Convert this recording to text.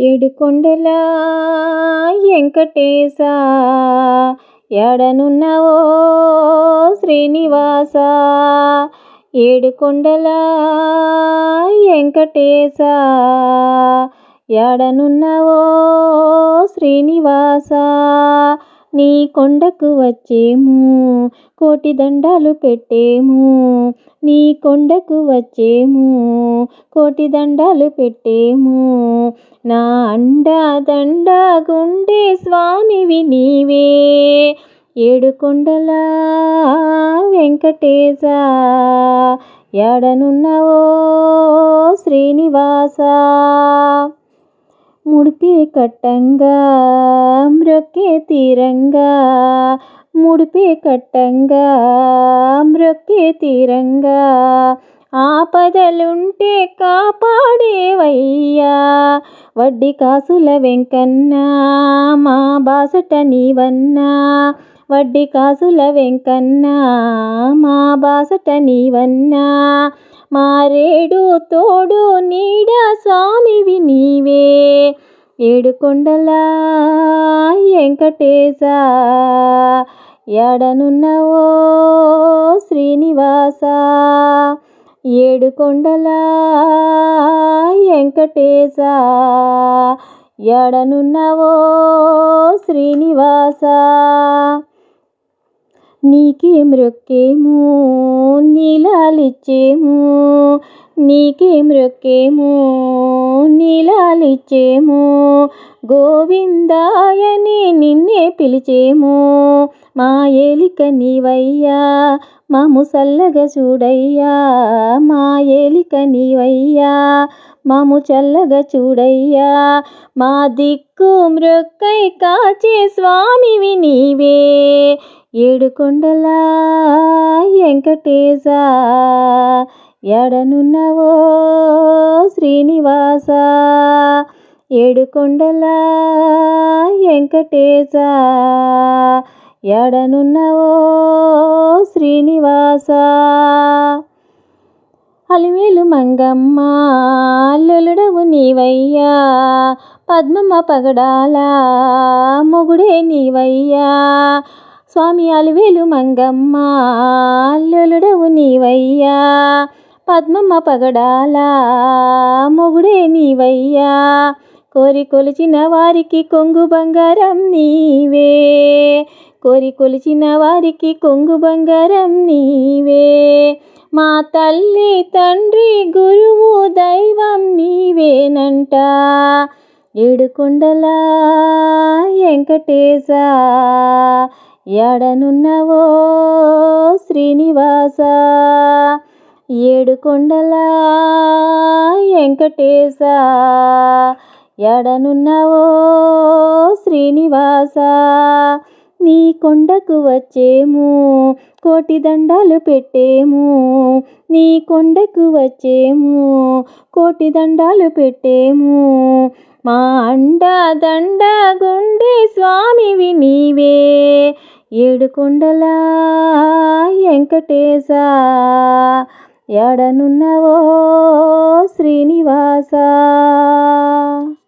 ఏడుకొండల వెంకటేశ ఎడనున్నవో శ్రీనివాస ఏడుకొండల వెంకటేశ ఎడనున్నవో శ్రీనివాస నీ కొండకు వచ్చేము కోటి దండాలు పెట్టేము నీ కొండకు వచ్చేము కోటి దండాలు పెట్టేము నా అండ దండ గుండె స్వామివి నీవే ఏడు కొండల వెంకటేశ ఎడనున్నవో శ్రీనివాస ముడిపే కట్టంగా మ్రొక్కే తీరంగా ముడిపే కట్టంగా మ్రొక్కే తీరంగా ఆపదలుంటే కాపాడేవయ్యా వడ్డీ కాసుల వెంకన్న మా బాసట నీవన్నా వడ్డీ కాసుల వెంకన్న మా బాసట నీవన్నా మారేడు తోడు నీడ స్వామివి నీవే ఏడుకొండల వెంకటేశ ఎడనున్నవో శ్రీనివాస ఏడుకొండల వెంకటేశ ఎడనున్నవో శ్రీనివాస నీకే మ్రొక్కేము నీలాలిచ్చేము నీకే మ్రొక్కేము నీలాలిచ్చేము గోవిందాయని నిన్నే పిలిచేము మా ఏలిక నీవయ్యా మా ముసల్లగా చూడయ్యా మా ఏలిక నీవయ్యా మాము చల్లగా చూడయ్యా మా దిక్కు మ్రొక్కై కాచే స్వామివి నీవే ఏడుకొండల వెంకటేశ ఎడనున్నవో శ్రీనివాస ఏడుకొండల వెంకటేశ ఎడనున్నవో శ్రీనివాస అలివేలు మంగమ్మ అల్లుడవు నీవయ్యా పద్మమ్మ పగడాల మొగుడే నీవయ్యా స్వామి అలివేలు మంగమ్మ అల్లుడవు నీవయ్యా పద్మమ్మ పగడాల మొగుడే నీవయ్యా కోరి కొలిచిన వారికి కొంగు బంగారం నీవే కోరి కొలిచిన వారికి కొంగు బంగారం నీవే మా తల్లి తండ్రి గురువు దైవం నీవేనంట ఏడుకొండల వెంకటేశ ఎడనున్నవో శ్రీనివాస ఏడుకొండల వెంకటేశ ఎడనున్నవో శ్రీనివాస నీ కొండకు వచ్చేము కోటి దండాలు పెట్టేము నీ కొండకు వచ్చేము కోటి దండాలు పెట్టేము మా అండ దండ గుండె స్వామివి నీవే ఏడు కొండల వెంకటేశ ఎడనున్నవో శ్రీనివాస